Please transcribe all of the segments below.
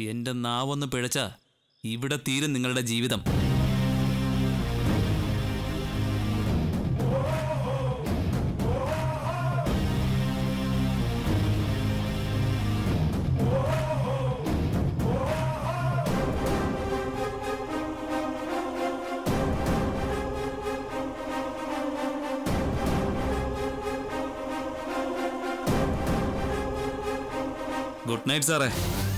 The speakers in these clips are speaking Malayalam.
എന്റെ നാവൊന്ന് പിഴച്ച ഇവിടെ തീരും നിങ്ങളുടെ ജീവിതം ഗുഡ് നൈറ്റ് സാറേ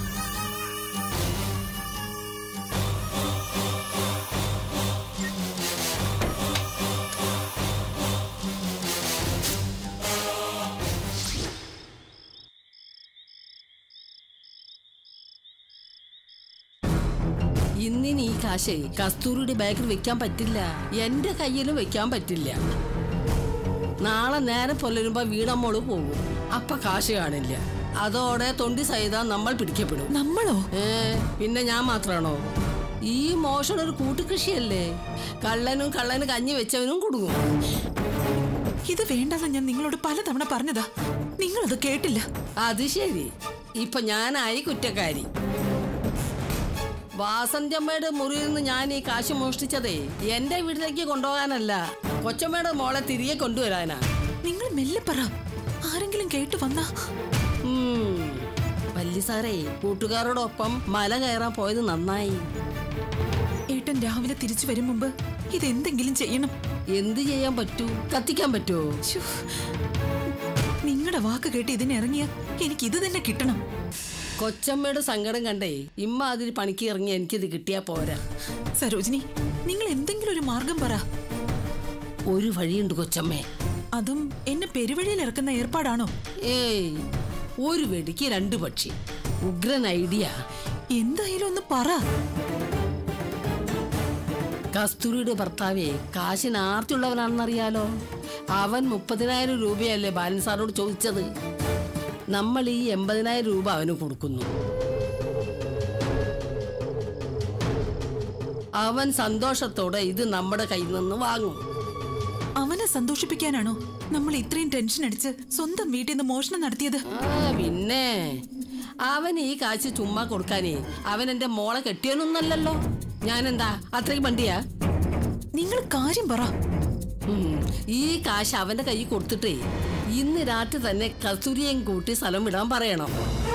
ഇന്നിനി ഈ കാശേ കസ്തൂരിയുടെ ബാഗിൽ വെക്കാൻ പറ്റില്ല എന്റെ കയ്യിലും വെക്കാൻ പറ്റില്ല നാളെ നേരെ പുലരുമ്പോ വീണമ്മോള് പോകും അപ്പൊ കാശ് കാണില്ല അതോടെ തൊണ്ടി സഹിത നമ്മൾ പിടിക്കപ്പെടും നമ്മളോ ഏ പിന്നെ ഞാൻ മാത്രാണോ ഈ മോഷണം ഒരു കൂട്ടുകൃഷിയല്ലേ കള്ളനും കള്ളന് കഞ്ഞി വെച്ചവനും കുടുങ്ങും ഇത് വേണ്ടെന്ന് ഞാൻ നിങ്ങളോട് പലതവണ പറഞ്ഞതാ നിങ്ങളത് കേട്ടില്ല അത് ശരി ഇപ്പൊ ഞാനായി കുറ്റക്കാരി വാസന്തിയമ്മയുടെ മുറിയിൽ നിന്ന് ഞാൻ ഈ കാശ് മോഷ്ടിച്ചതേ എന്റെ വീട്ടിലേക്ക് കൊണ്ടുപോകാനല്ല കൊച്ചമ്മയുടെ മോളെ തിരികെ കൊണ്ടുവരാനാ നിങ്ങൾ മെല്ലെ പറ ആരെങ്കിലും കേട്ടു വന്നാ ഉം. വല്യ സാറേ കൂട്ടുകാരോടൊപ്പം മല കയറാൻ പോയത് നന്നായി ഏട്ടൻ രാവിലെ തിരിച്ചു വരും മുമ്പ് ഇതെന്തെങ്കിലും ചെയ്യണം എന്ത് ചെയ്യാൻ പറ്റൂ കത്തിക്കാൻ പറ്റുമോ നിങ്ങളുടെ വാക്ക് കേട്ട് ഇതിനിറങ്ങിയ എനിക്ക് ഇത് തന്നെ കിട്ടണം കൊച്ചമ്മയുടെ സങ്കടം കണ്ടേ ഇമ്മ അതിൽ പണിക്ക് ഇറങ്ങി എനിക്കിത് കിട്ടിയാ പോരാ സരോജിനി നിങ്ങൾ എന്തെങ്കിലും ഒരു മാർഗം പറ ഒരു വഴിയുണ്ട് കൊച്ചമ്മേ അതും എന്നെ പെരുവഴിയിൽ ഇറക്കുന്ന ഏർപ്പാടാണോ ഏയ് ഒരു വെടിക്ക് രണ്ട് പക്ഷി ഉഗ്രൻ ഐഡിയ എന്തായാലും ഒന്ന് പറ കസ്തൂരിയുടെ ഭർത്താവേ കാശിന് ആർത്തിയുള്ളവനാണെന്നറിയാലോ അവൻ മുപ്പതിനായിരം രൂപയല്ലേ ബാലൻ സാറിനോട് ചോദിച്ചത് നമ്മൾ ഈ എൺപതിനായിരം രൂപ അവന് കൊടുക്കുന്നു അവൻ സന്തോഷത്തോടെ ഇത് നമ്മുടെ കയ്യിൽ നിന്ന് വാങ്ങും അവനെ സന്തോഷിപ്പിക്കാനാണോ നമ്മൾ ഇത്രയും ടെൻഷൻ അടിച്ച് സ്വന്തം വീട്ടിൽ നിന്ന് മോഷണം നടത്തിയത് ആ പിന്നെ അവൻ ഈ കാശ് ചുമ്മാ കൊടുക്കാനേ അവൻ എന്റെ മോളെ കെട്ടിയൊന്നല്ലല്ലോ ഞാനെന്താ അത്രയ്ക്ക് വണ്ടിയാ നിങ്ങൾ കാര്യം പറ ഉം. ഈ കാശ് അവന്റെ കയ്യിൽ കൊടുത്തിട്ടേ ഇന്ന് രാത്രി തന്നെ കസ്തൂരിയെയും കൂട്ടി സ്ഥലം വിടാൻ പറയണം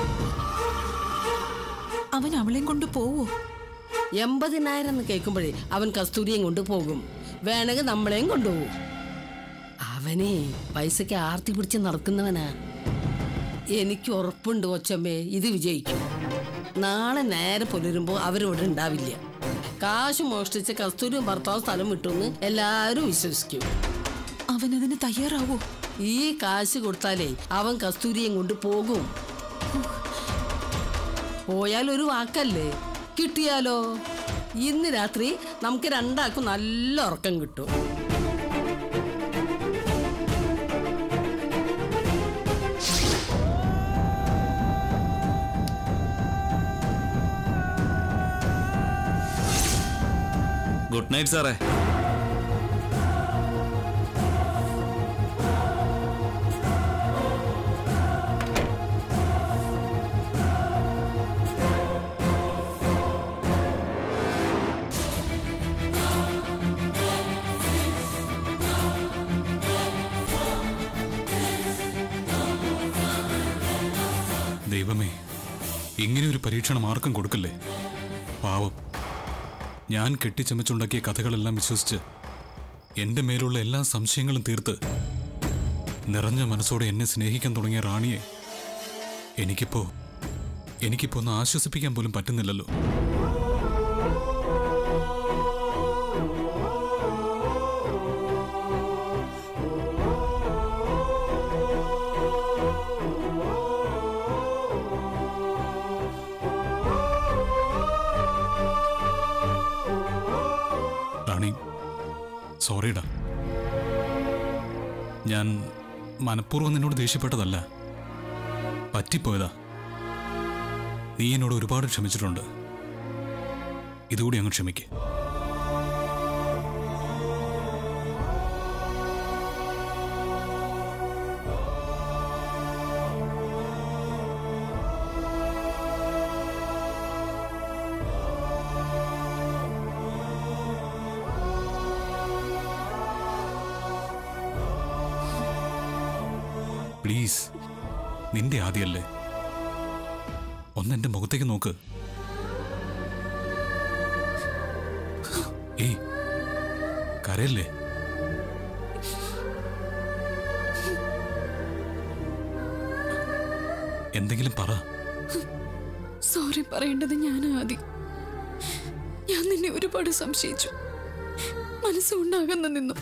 അവൻ അവളെയും കൊണ്ട് പോവോ എൺപതിനായിരം എന്ന് കേൾക്കുമ്പോഴേ അവൻ കസ്തൂരിയെയും കൊണ്ട് പോകും വേണമെങ്കിൽ നമ്മളെയും കൊണ്ടുപോകും അവനെ പൈസയ്ക്ക് ആർത്തി പിടിച്ച് നടക്കുന്നവനാ എനിക്ക് ഉറപ്പുണ്ട് കൊച്ചമ്മേ ഇത് വിജയിക്കും നാളെ നേരെ പുലരുമ്പോൾ അവരിവിടെ ഉണ്ടാവില്ല കാശ് മോഷ്ടിച്ച് കസ്തൂരിയും ഭർത്താവും സ്ഥലം വിട്ടുമെന്ന് എല്ലാവരും വിശ്വസിക്കും അവനതിന് തയ്യാറാവോ ഈ കാശ് കൊടുത്താലേ അവൻ കസ്തൂരിയും കൊണ്ട് പോകും പോയാൽ ഒരു വാക്കല്ലേ കിട്ടിയാലോ ഇന്ന് രാത്രി നമുക്ക് രണ്ടാൾക്കും നല്ല ഉറക്കം കിട്ടും ഗുഡ് നൈറ്റ് സാറേ ദൈവമേ ഇങ്ങനെ ഒരു പരീക്ഷണം ആർക്കും കൊടുക്കല്ലേ പാവം ഞാൻ കെട്ടിച്ചമച്ചുണ്ടാക്കിയ കഥകളെല്ലാം വിശ്വസിച്ച് എന്റെ മേലുള്ള എല്ലാ സംശയങ്ങളും തീർത്ത് നിറഞ്ഞ മനസ്സോടെ എന്നെ സ്നേഹിക്കാൻ തുടങ്ങിയ റാണിയെ എനിക്കിപ്പോ എനിക്കിപ്പോ ഒന്ന് ആശ്വസിപ്പിക്കാൻ പോലും പറ്റുന്നില്ലല്ലോ റാണി സോറിടാ ഞാൻ മനഃപൂർവ്വം നിന്നോട് ദേഷ്യപ്പെട്ടതല്ല പറ്റിപ്പോയതാ നീ എന്നോട് ഒരുപാട് ക്ഷമിച്ചിട്ടുണ്ട് ഇതുകൂടി അങ്ങ് ക്ഷമിക്ക് പ്ലീസ് നിന്റെ ആദ്യമല്ലേ ഒന്ന് എന്റെ മുഖത്തേക്ക് നോക്ക് ഏയ് കരയല്ലേ എന്തെങ്കിലും പറ സോറി പറയേണ്ടത് ഞാൻ ആദ്യം ഞാൻ നിന്നെ ഒരുപാട് സംശയിച്ചു മനസ്സുകൊണ്ടാകുന്ന നിന്നു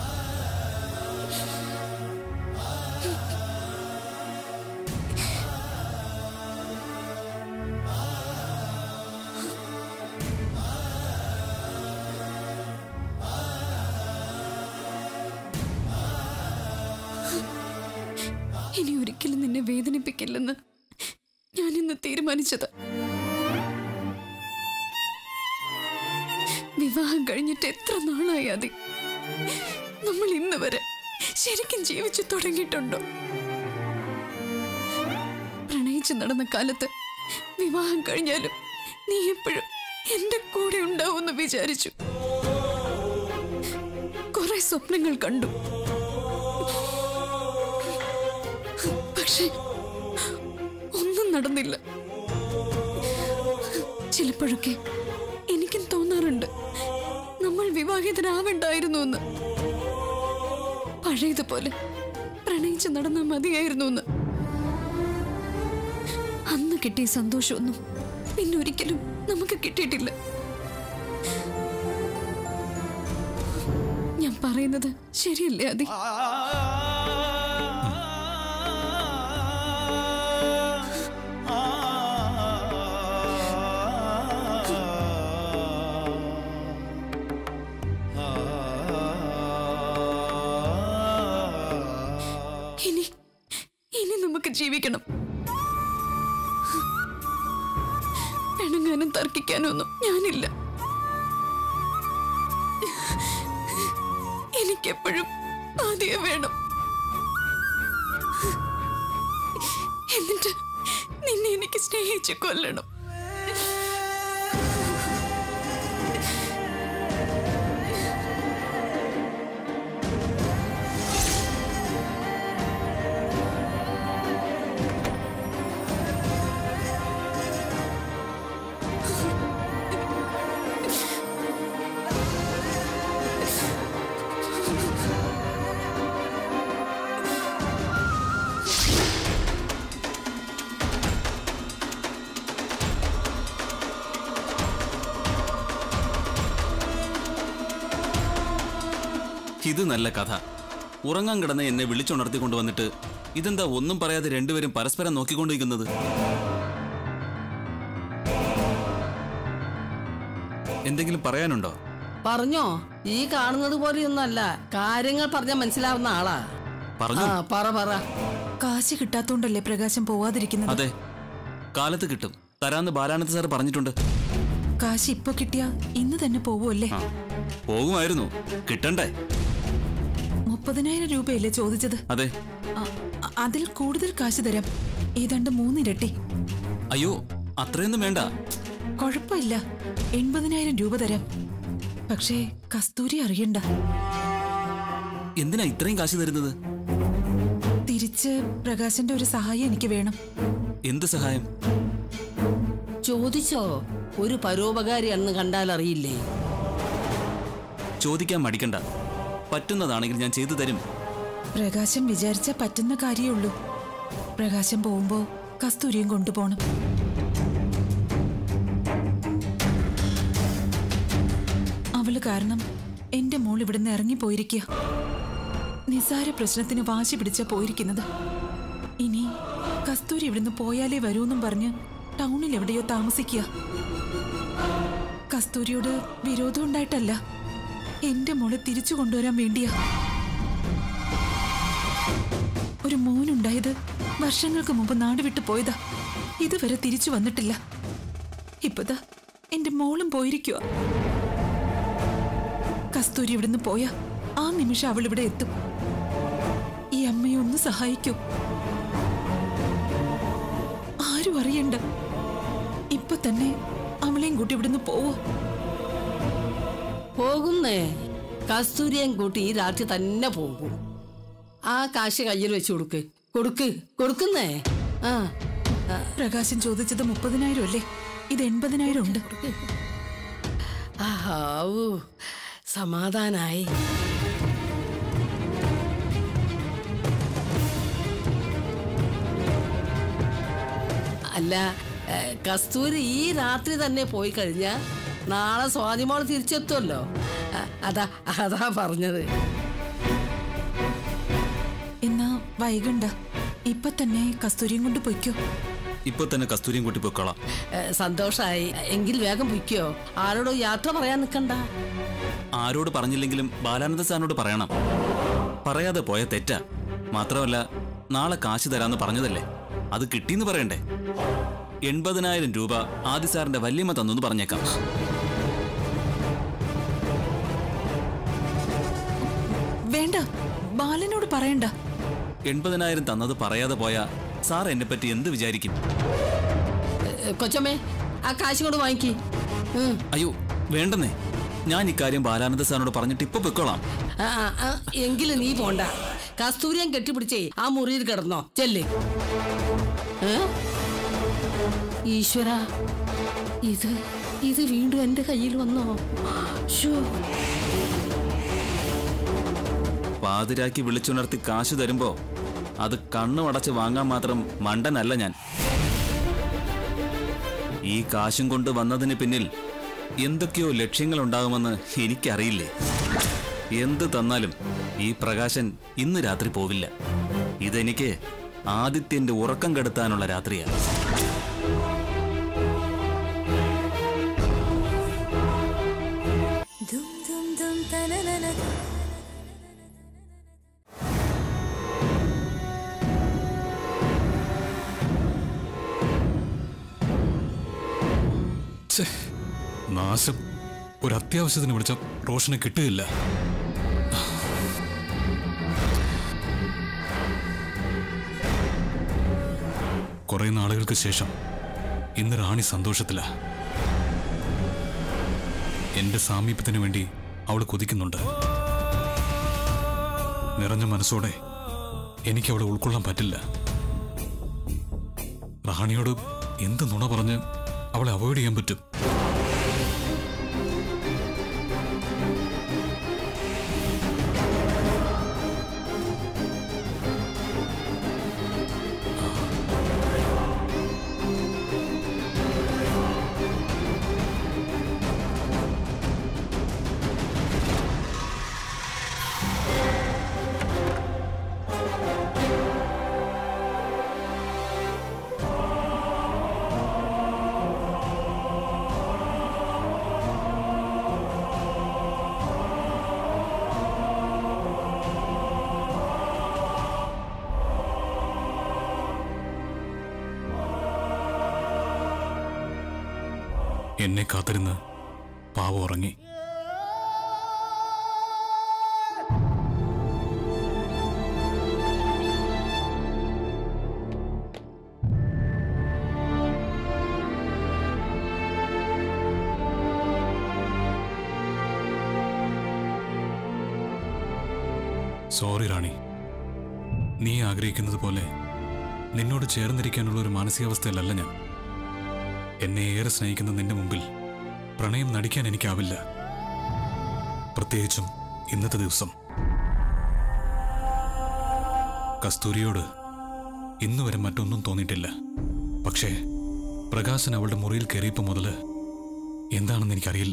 ഇനി ഒരിക്കലും നിന്നെ വേദനിപ്പിക്കില്ലെന്ന് ഞാൻ ഇന്ന് തീരുമാനിച്ചത് വിവാഹം കഴിഞ്ഞിട്ട് എത്ര നാളായി അതി നമ്മൾ ഇന്ന് വരെ ശരിക്കും ജീവിച്ചു തുടങ്ങിയിട്ടുണ്ടോ പ്രണയിച്ചു നടന്ന കാലത്ത് വിവാഹം കഴിഞ്ഞാലും നീ എപ്പോഴും എന്റെ കൂടെ ഉണ്ടാവുമെന്ന് വിചാരിച്ചു കുറെ സ്വപ്നങ്ങൾ കണ്ടു പക്ഷേ ഒന്നും നടന്നില്ല ചിലപ്പോഴൊക്കെ എനിക്കും തോന്നാറുണ്ട് നമ്മൾ വിവാഹിതരാവണ്ടായിരുന്നു എന്ന് പഴയതുപോലെ പ്രണയിച്ച് നടന്നാൽ മതിയായിരുന്നു എന്ന് അന്ന് കിട്ടിയ സന്തോഷമൊന്നും പിന്നെ ഒരിക്കലും നമുക്ക് കിട്ടിയിട്ടില്ല ഞാൻ പറയുന്നത് ശരിയല്ലേ അതി ഇനി ഇനി നമുക്ക് ജീവിക്കണം പിണങ്ങാനും തർക്കിക്കാനും ഒന്നും ഞാനില്ല എനിക്കെപ്പോഴും ആദ്യ വേണം എന്നിട്ട് നിന്നെ എനിക്ക് സ്നേഹിച്ച് കൊല്ലണം ഇത് നല്ല കഥ ഉറങ്ങാൻ കിടന്ന് എന്നെ വിളിച്ചുണർത്തി കൊണ്ടുവന്നിട്ട് ഇതെന്താ ഒന്നും പറയാതെ രണ്ടുപേരും പരസ്പരം നോക്കിക്കൊണ്ടിരിക്കുന്നത് എന്തെങ്കിലും പറയാനുണ്ടോ പറഞ്ഞോ ഈ കാണുന്നത് പോലെയൊന്നല്ല കാര്യങ്ങൾ പറഞ്ഞാൽ മനസ്സിലാവുന്ന ആളാ പറഞ്ഞു ആ പറ പറ കാശ് കിട്ടാത്തോണ്ടല്ലേ പ്രകാശം പോവാതിരിക്കുന്നത് അതെ കാലത്ത് കിട്ടും തരാന്ന് ബാലാനന്ദ സാർ പറഞ്ഞിട്ടുണ്ട് കാശ് ഇപ്പൊ കിട്ടിയാ ഇന്ന് തന്നെ പോവുമല്ലേ ആ പോകുമായിരുന്നു കിട്ടണ്ടേ മുപ്പതിനായിരം രൂപയല്ലേ ചോദിച്ചത് അതെ അ- അ- അതിൽ കൂടുതൽ കാശ് തരാം ഏതാണ്ട് മൂന്നിരട്ടി അയ്യോ അത്രയൊന്നും വേണ്ട കുഴപ്പമില്ല എൺപതിനായിരം രൂപ തരാം പക്ഷേ കസ്തൂരി അറിയണ്ട എന്തിനാ ഇത്രയും കാശ് തരുന്നത് തിരിച്ച് പ്രകാശന്റെ ഒരു സഹായം എനിക്ക് വേണം എന്ത് സഹായം ചോദിച്ചോ ഒരു പരോപകാരിയാണെന്ന് കണ്ടാൽ അറിയില്ലേ ചോദിക്കാൻ മടിക്കണ്ട പറ്റുന്നതാണെങ്കിൽ ഞാൻ ചെയ്തു തരും പ്രകാശം വിചാരിച്ച പറ്റുന്ന കാര്യമേ ഉള്ളൂ പ്രകാശം പോകുമ്പോ കസ്തൂരിയും കൊണ്ടുപോകണം അവള് കാരണം എന്റെ മോൾ ഇവിടുന്ന് ഇറങ്ങിപ്പോയിരിക്കുക നിസാര പ്രശ്നത്തിന് വാശി പിടിച്ച പോയിരിക്കുന്നത് ഇനി കസ്തൂരി ഇവിടുന്ന് പോയാലേ വരൂന്നും പറഞ്ഞ് ടൗണിൽ എവിടെയോ താമസിക്കുക കസ്തൂരിയോട് വിരോധം ഉണ്ടായിട്ടല്ല എന്റെ മോളെ തിരിച്ചു കൊണ്ടുവരാൻ വേണ്ടിയാ ഒരു മോനുണ്ടായത് വർഷങ്ങൾക്ക് മുമ്പ് നാട് വിട്ടു പോയതാ ഇതുവരെ തിരിച്ചു വന്നിട്ടില്ല ഇപ്പതാ എന്റെ മോളും പോയിരിക്കുക കസ്തൂരി ഇവിടുന്ന് പോയ ആ നിമിഷം അവൾ ഇവിടെ എത്തും ഈ അമ്മയെ ഒന്ന് സഹായിക്കൂ ആരും അറിയണ്ട ഇപ്പൊ തന്നെ അവളെയും കൂട്ടി ഇവിടുന്ന് പോവോ പോകുന്നേ കസ്തൂരിയും കൂട്ടി ഈ രാത്രി തന്നെ പോകും ആ കാശ് കയ്യിൽ വെച്ച് കൊടുക്ക് കൊടുക്ക് കൊടുക്കുന്നേ ആ പ്രകാശൻ ചോദിച്ചത് മുപ്പതിനായിരം അല്ലേ ഇത് എൺപതിനായിരം ഉണ്ട് ആവൂ സമാധാനായി അല്ല ഏ, കസ്തൂരി ഈ രാത്രി തന്നെ പോയി കഴിഞ്ഞാ നാളെ സ്വാതിമോൾ തിരിച്ചെത്തുമല്ലോ ആ, അതാ അതാ പറഞ്ഞത് എന്നാ വൈകണ്ട ഇപ്പൊ തന്നെ കസ്തൂരിയും കൊണ്ട് പൊയ്ക്കോ ഇപ്പൊ തന്നെ കസ്തൂരിയും കൂട്ടി പൊയ്ക്കോളാം ഏ, സന്തോഷായി എങ്കിൽ വേഗം പൊയ്ക്കോ ആരോടോ യാത്ര പറയാൻ നിൽക്കണ്ട ആരോട് പറഞ്ഞില്ലെങ്കിലും ബാലാനന്ദ സാറിനോട് പറയണം പറയാതെ പോയ തെറ്റാ മാത്രമല്ല നാളെ കാശ് തരാന്ന് പറഞ്ഞതല്ലേ അത് കിട്ടിയെന്ന് പറയണ്ടേ എൺപതിനായിരം രൂപ ആദി സാറിന്റെ വല്യമ്മ തന്നു പറഞ്ഞേക്കാം വേണ്ട ബാലനോട് പറയണ്ട എൺപതിനായിരം തന്നത് പറയാതെ പോയാ സാർ എന്നെ പറ്റി എന്ത് വിചാരിക്കും ഏ, കൊച്ചമ്മേ ആ കാശ് കൊണ്ട് വാങ്ങിക്ക് ഉം. അയ്യോ വേണ്ടെന്നേ ഞാൻ ഇക്കാര്യം ബാലാനന്ദ സാറിനോട് പറഞ്ഞിട്ട് ഇപ്പൊ പൊയ്ക്കോളാം ആ, ആ, ആ, എങ്കിലും നീ പോണ്ട കസ്തൂരിയം കെട്ടിപ്പിടിച്ചേ ആ മുറിയിൽ കിടന്നോ ചെല്ല് ഏ? ഈശ്വര ഇത് ഇത് വീണ്ടും എന്റെ കയ്യിൽ വന്നോ ശ്ശോ. പാതിരാക്കി വിളിച്ചുണർത്തി കാശ് തരുമ്പോ അത് കണ്ണു അടച്ച് വാങ്ങാൻ മാത്രം മണ്ടനല്ല ഞാൻ ഈ കാശും കൊണ്ട് വന്നതിന് പിന്നിൽ എന്തൊക്കെയോ ലക്ഷ്യങ്ങൾ ഉണ്ടാകുമെന്ന് എനിക്കറിയില്ലേ എന്ത് തന്നാലും ഈ പ്രകാശൻ ഇന്ന് രാത്രി പോവില്ല ഇതെനിക്ക് ആദിത്യന്റെ ഉറക്കം കെടുത്താനുള്ള രാത്രിയാണ് ഛേ, നാശം ഒരു അത്യാവശ്യത്തിന് വിളിച്ച റോഷനെ കിട്ടുകയില്ല കുറെ നാളുകൾക്ക് ശേഷം ഇന്ന് റാണി സന്തോഷത്തില എന്റെ സാമീപ്യത്തിന് വേണ്ടി അവൾ കൊതിക്കുന്നുണ്ട് നിറഞ്ഞ മനസ്സോടെ എനിക്ക് അവളെ ഉൾക്കൊള്ളാൻ പറ്റില്ല റാണിയോട് എന്ത് നുണ പറഞ്ഞ് അവളെ അവോയ്ഡ് ചെയ്യാൻ പറ്റും എന്നെ കാത്തിരുന്ന് പാവം ഉറങ്ങി സോറി റാണി നീ ആഗ്രഹിക്കുന്നത് പോലെ നിന്നോട് ചേർന്നിരിക്കാനുള്ള ഒരു മാനസികാവസ്ഥയിലല്ല ഞാൻ എന്നെ ഏറെ സ്നേഹിക്കുന്ന നിന്റെ മുമ്പിൽ പ്രണയം നടിക്കാൻ എനിക്കാവില്ല പ്രത്യേകിച്ചും ഇന്നത്തെ ദിവസം കസ്തൂരിയോട് ഇന്നുവരെ മറ്റൊന്നും തോന്നിയിട്ടില്ല പക്ഷേ പ്രകാശൻ അവളുടെ മുറിയിൽ കയറിയപ്പോൾ മുതൽ എന്താണെന്ന് എനിക്കറിയില്ല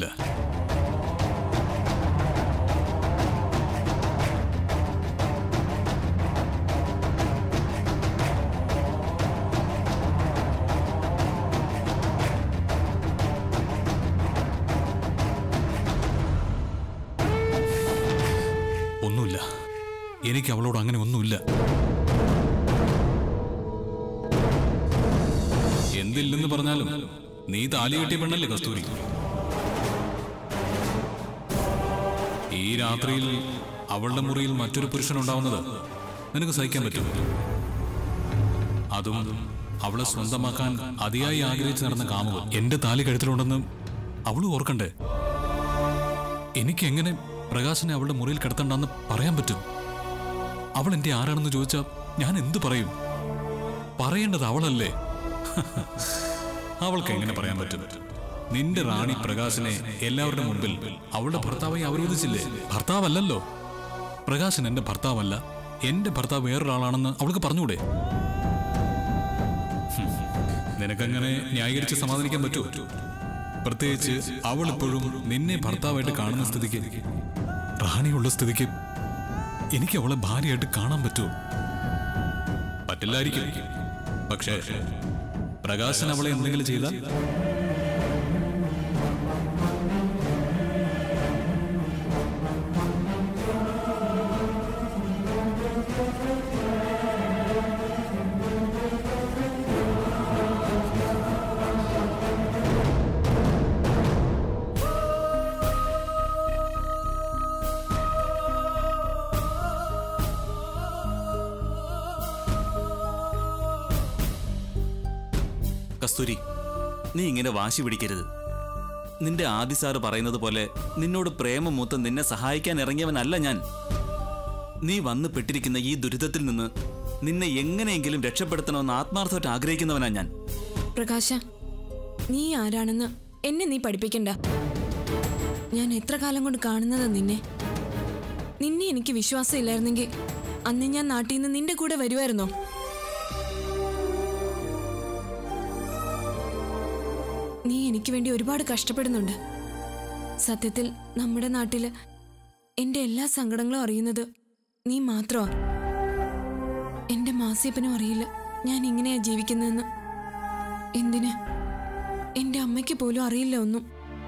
ഒന്നുമില്ല എനിക്ക് അവളോട് അങ്ങനെ ഒന്നുമില്ല എന്തില്ലെന്ന് പറഞ്ഞാലും നീ താലി കെട്ടിയ പെണ്ണല്ലേ കസ്തൂരി ഈ രാത്രിയിൽ അവളുടെ മുറിയിൽ മറ്റൊരു പുരുഷൻ ഉണ്ടാവുന്നത് നിനക്ക് സഹിക്കാൻ പറ്റും അതും അവളെ സ്വന്തമാക്കാൻ അതിയായി ആഗ്രഹിച്ച് നടന്ന കാമുകൻ എന്റെ താലി കഴുത്തിലുണ്ടെന്ന് അവള് ഓർക്കണ്ടേ എനിക്ക് എങ്ങനെ പ്രകാശനെ അവളുടെ മുറിയിൽ കിടത്തണ്ടെന്ന് പറയാൻ പറ്റും അവൾ എന്റെ ആരാണെന്ന് ചോദിച്ചാൽ ഞാൻ എന്തു പറയും പറയേണ്ടത് അവളല്ലേ അവൾക്ക് എങ്ങനെ പറയാൻ പറ്റും നിന്റെ റാണി പ്രകാശിനെ എല്ലാവരുടെ മുമ്പിൽ അവളുടെ ഭർത്താവായി അവരോധിച്ചില്ലേ ഭർത്താവല്ലല്ലോ പ്രകാശൻ എന്റെ ഭർത്താവല്ല എന്റെ ഭർത്താവ് വേറൊരാളാണെന്ന് അവൾക്ക് പറഞ്ഞൂടെ ഹും, നിനക്കങ്ങനെ ന്യായീകരിച്ച് സമാധാനിക്കാൻ പറ്റുമോ പ്രത്യേകിച്ച് അവൾ ഇപ്പോഴും നിന്നെ ഭർത്താവായിട്ട് കാണുന്ന സ്ഥിതിക്ക് റാണിയുള്ള സ്ഥിതിക്ക് എനിക്ക് അവളെ ഭാര്യയായിട്ട് കാണാൻ പറ്റുമോ പറ്റില്ലായിരിക്കും പക്ഷേ പ്രകാശൻ അവളെ എന്തെങ്കിലും ചെയ്താൽ കസ്തൂരി നീ ഇങ്ങനെ വാശി പിടിക്കരുത് നിന്റെ ആദി സാറ് പറയുന്നത് പോലെ നിന്നോട് പ്രേമം മൂത്ത് നിന്നെ സഹായിക്കാൻ ഇറങ്ങിയവനല്ല ഞാൻ നീ വന്ന് പെട്ടിരിക്കുന്ന ഈ ദുരിതത്തിൽ നിന്ന് നിന്നെ എങ്ങനെയെങ്കിലും രക്ഷപ്പെടുത്തണമെന്ന് ആത്മാർത്ഥമായിട്ട് ആഗ്രഹിക്കുന്നവനാ ഞാൻ പ്രകാശ നീ ആരാണെന്ന് എന്നെ നീ പഠിപ്പിക്കണ്ട ഞാൻ എത്ര കാലം കൊണ്ട് കാണുന്നതാ നിന്നെ നിന്നെ എനിക്ക് വിശ്വാസം ഇല്ലായിരുന്നെങ്കിൽ അന്ന് ഞാൻ നാട്ടിൽ നിന്ന് നിന്റെ കൂടെ വരുമായിരുന്നോ നീ എനിക്ക് വേണ്ടി ഒരുപാട് കഷ്ടപ്പെടുന്നുണ്ട് സത്യത്തിൽ നമ്മുടെ നാട്ടില് എന്റെ എല്ലാ സങ്കടങ്ങളും അറിയുന്നത് നീ മാത്രമാ എന്റെ മാസിയപ്പനും അറിയില്ല ഞാൻ ഇങ്ങനെയാ ജീവിക്കുന്നതെന്ന് എന്തിന് എന്റെ അമ്മയ്ക്ക് പോലും അറിയില്ല ഒന്നും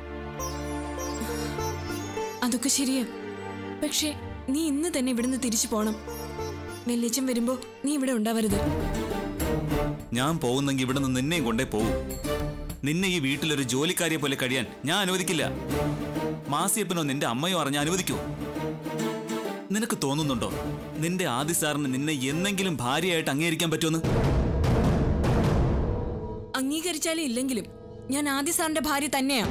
അതൊക്കെ ശരിയാ പക്ഷേ നീ ഇന്ന് തന്നെ ഇവിടുന്ന് തിരിച്ചു പോണം വെല്ലിച്ചൻ വരുമ്പോ നീ ഇവിടെ ഉണ്ടാവരുത് ഞാൻ പോകുന്നെങ്കിൽ ഇവിടെ നിന്ന് നിന്നെയും കൊണ്ടേ പോകും നിന്നെ ഈ വീട്ടിലൊരു ജോലിക്കാരിയെ പോലെ കഴിയാൻ ഞാൻ അനുവദിക്കില്ല മാസിയപ്പനോ നിന്റെ അമ്മയോ അറിഞ്ഞ അനുവദിക്കുമോ നിനക്ക് തോന്നുന്നുണ്ടോ നിന്റെ ആദി സാറിന് നിന്നെ എന്നെങ്കിലും ഭാര്യയായിട്ട് അംഗീകരിക്കാൻ പറ്റുമെന്ന് അംഗീകരിച്ചാലും ഇല്ലെങ്കിലും ഞാൻ ആദ്യ സാറിന്റെ ഭാര്യ തന്നെയാ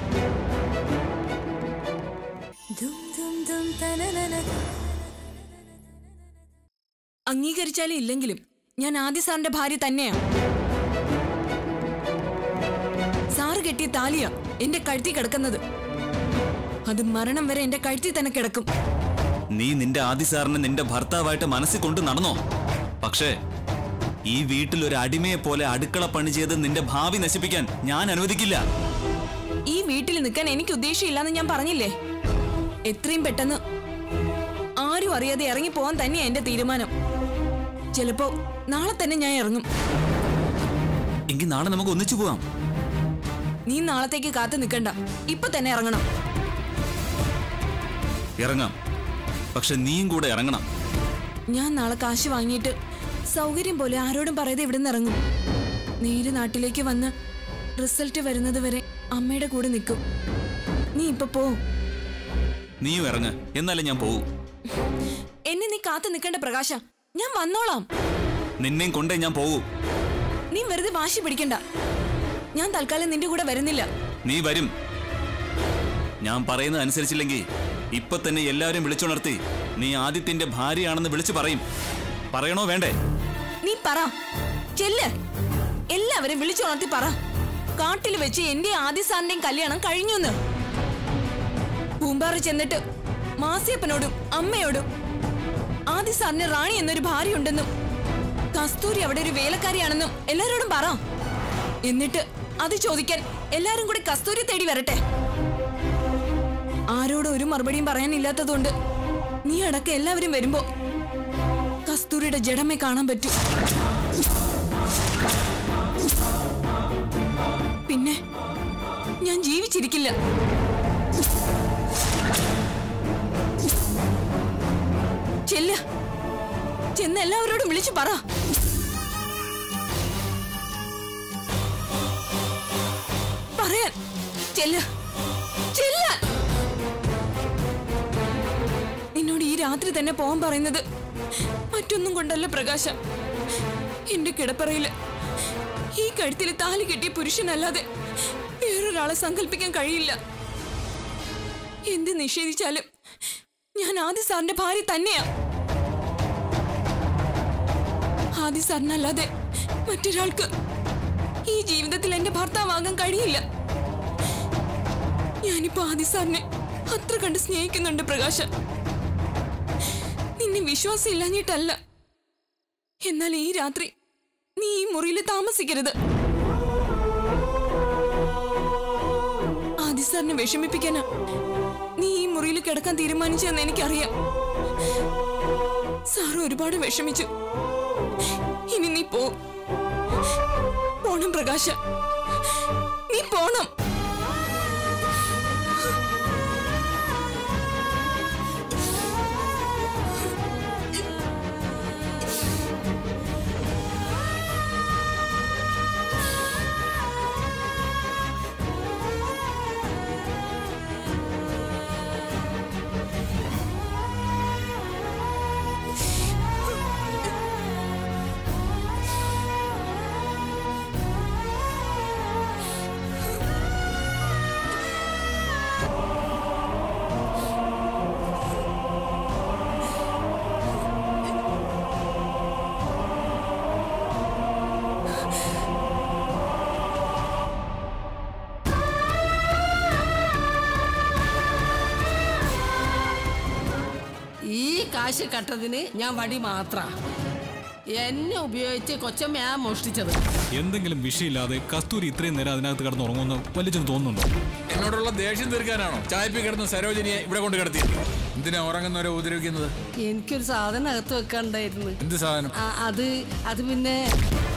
അംഗീകരിച്ചാലും ഇല്ലെങ്കിലും ഞാൻ ആദ്യ സാറിന്റെ ഭാര്യ തന്നെയാ സാറ് കെട്ടിയ താലിയാ എന്റെ കഴുത്തി കിടക്കുന്നത് അത് മരണം വരെ എന്റെ കഴുത്തി തന്നെ കിടക്കും നീ നിന്റെ ആദി സാറിനെ നിന്റെ ഭർത്താവായിട്ട് മനസ്സിൽ കൊണ്ട് നടന്നോ പക്ഷേ ഈ വീട്ടിൽ ഒരു അടിമയെ പോലെ അടുക്കള പണി ചെയ്ത് നിന്റെ ഭാവി നശിപ്പിക്കാൻ ഞാൻ അനുവദിക്കില്ല ഈ വീട്ടിൽ നിൽക്കാൻ എനിക്ക് ഉദ്ദേശമില്ലാന്ന് ഞാൻ പറഞ്ഞില്ലേ എത്രയും പെട്ടെന്ന് ആരും അറിയാതെ ഇറങ്ങി പോവാൻ തന്നെയാ എന്റെ തീരുമാനം ചിലപ്പോ നാളെ തന്നെ ഞാൻ ഇറങ്ങും എങ്കിൽ നാളെ നമുക്ക് ഒന്നിച്ചു പോവാം നീ നാളത്തേക്ക് കാത്തു നിൽക്കണ്ട ഇപ്പൊ തന്നെ ഇറങ്ങണം ഇറങ്ങാം പക്ഷെ നീയും കൂടെ ഇറങ്ങണം ഞാൻ നാളെ കാശ് വാങ്ങിയിട്ട് സൗകര്യം പോലെ ആരോടും പറയാതെ ഇവിടുന്ന് ഇറങ്ങും നേരെ നാട്ടിലേക്ക് വന്ന് റിസൾട്ട് വരുന്നത് വരെ അമ്മയുടെ കൂടെ നിൽക്കും നീ ഇപ്പൊ പോ നീയും ഇറങ്ങ് എന്നാലേ ഞാൻ പോകൂ എന്നെ നീ കാത്തു നിൽക്കേണ്ട പ്രകാശ ഞാൻ വന്നോളാം നിന്നെയും കൊണ്ടേ ഞാൻ പോകൂ നീ വെറുതെ വാശി പിടിക്കണ്ട ഞാൻ തൽക്കാലം നിന്റെ കൂടെ വരുന്നില്ല നീ വരും ഞാൻ പറയുന്നത് അനുസരിച്ചില്ലെങ്കിൽ ഇപ്പൊ തന്നെ എല്ലാവരും വിളിച്ചുണർത്തി നീ ആദിത്യന്റെ ഭാര്യയാണെന്ന് വിളിച്ചു പറയും പറയണോ വേണ്ടേ നീ പറ ചെല്ല് എല്ലാവരും വിളിച്ചുണർത്തി പറ കാട്ടിൽ വെച്ച് എന്റെ ആദ്യ സാറിന്റെയും കല്യാണം കഴിഞ്ഞുന്ന് പൂമ്പാറ ചെന്നിട്ട് മാസിയപ്പനോടും അമ്മയോടും ആദ്യ സാറിന് റാണി എന്നൊരു ഭാര്യയുണ്ടെന്നും കസ്തൂരി അവിടെ ഒരു വേലക്കാരിയാണെന്നും എല്ലാരോടും പറ എന്നിട്ട് അത് ചോദിക്കാൻ എല്ലാരും കൂടി കസ്തൂരി തേടി വരട്ടെ ആരോടും ഒരു മറുപടിയും പറയാനില്ലാത്തതുകൊണ്ട് നീ അടക്കം എല്ലാവരും വരുമ്പോ കസ്തൂരിയുടെ ജഡമേ കാണാൻ പറ്റൂ പിന്നെ ഞാൻ ജീവിച്ചിരിക്കില്ല ചെല്ല ചെന്ന് എല്ലാവരോടും വിളിച്ചു പറ പറയാൻ ചെല്ല ചെല്ലാൻ നിന്നോട് ഈ രാത്രി തന്നെ പോകാൻ പറയുന്നത് മറ്റൊന്നും കൊണ്ടല്ല പ്രകാശ എന്റെ കിടപ്പറയില് ഈ കഴുത്തിൽ താലി കെട്ടിയ പുരുഷനല്ലാതെ വേറൊരാളെ സങ്കല്പിക്കാൻ കഴിയില്ല എന്ത് നിഷേധിച്ചാലും ഞാൻ ആദ്യ സാറിന്റെ ഭാര്യ തന്നെയാ ആദി സാറിനല്ലാതെ മറ്റൊരാൾക്ക് ഈ ജീവിതത്തിൽ എന്റെ ഭർത്താവാകാൻ കഴിയില്ല ഞാനിപ്പോ ആദി സാറിനെ അത്ര കണ്ട് സ്നേഹിക്കുന്നുണ്ട് പ്രകാശ നിന്നെ വിശ്വാസം ഇല്ലാഞ്ഞിട്ടല്ല എന്നാൽ ഈ രാത്രി നീ ഈ മുറിയിൽ താമസിക്കരുത് ആദി സാറിനെ വിഷമിപ്പിക്കാനാ നീ ഈ മുറിയിൽ കിടക്കാൻ തീരുമാനിച്ചതെന്ന് എനിക്കറിയാം സാറ് ഒരുപാട് വിഷമിച്ചു ഇനി നീ പോ പോണം പ്രകാശ നീ പോണം ഈ കാശ് കട്ടതിന് ഞാൻ വടി മാത്ര എന്നെ ഉപയോഗിച്ച് കൊച്ചമ്മയാ മോഷ്ടിച്ചത് എന്തെങ്കിലും വിഷയമില്ലാതെ കസ്തൂരി ഇത്രയും നേരം അതിനകത്ത് കിടന്ന് ഉറങ്ങുമെന്ന് വലിച്ചു തോന്നുന്നുണ്ടോ എന്നോടുള്ള ദേഷ്യം തീർക്കാനാണോ ചായപ്പി കിടന്ന സരോജിനിയെ ഇവിടെ കൊണ്ട് കിടത്തി എന്തിനാ ഉറങ്ങുന്നവരെ ഉപദ്രവിക്കുന്നത് എനിക്കൊരു സാധനം അകത്ത് വെക്കണ്ടായിരുന്നു എന്ത് സാധനം ആ, അത് അത് പിന്നെ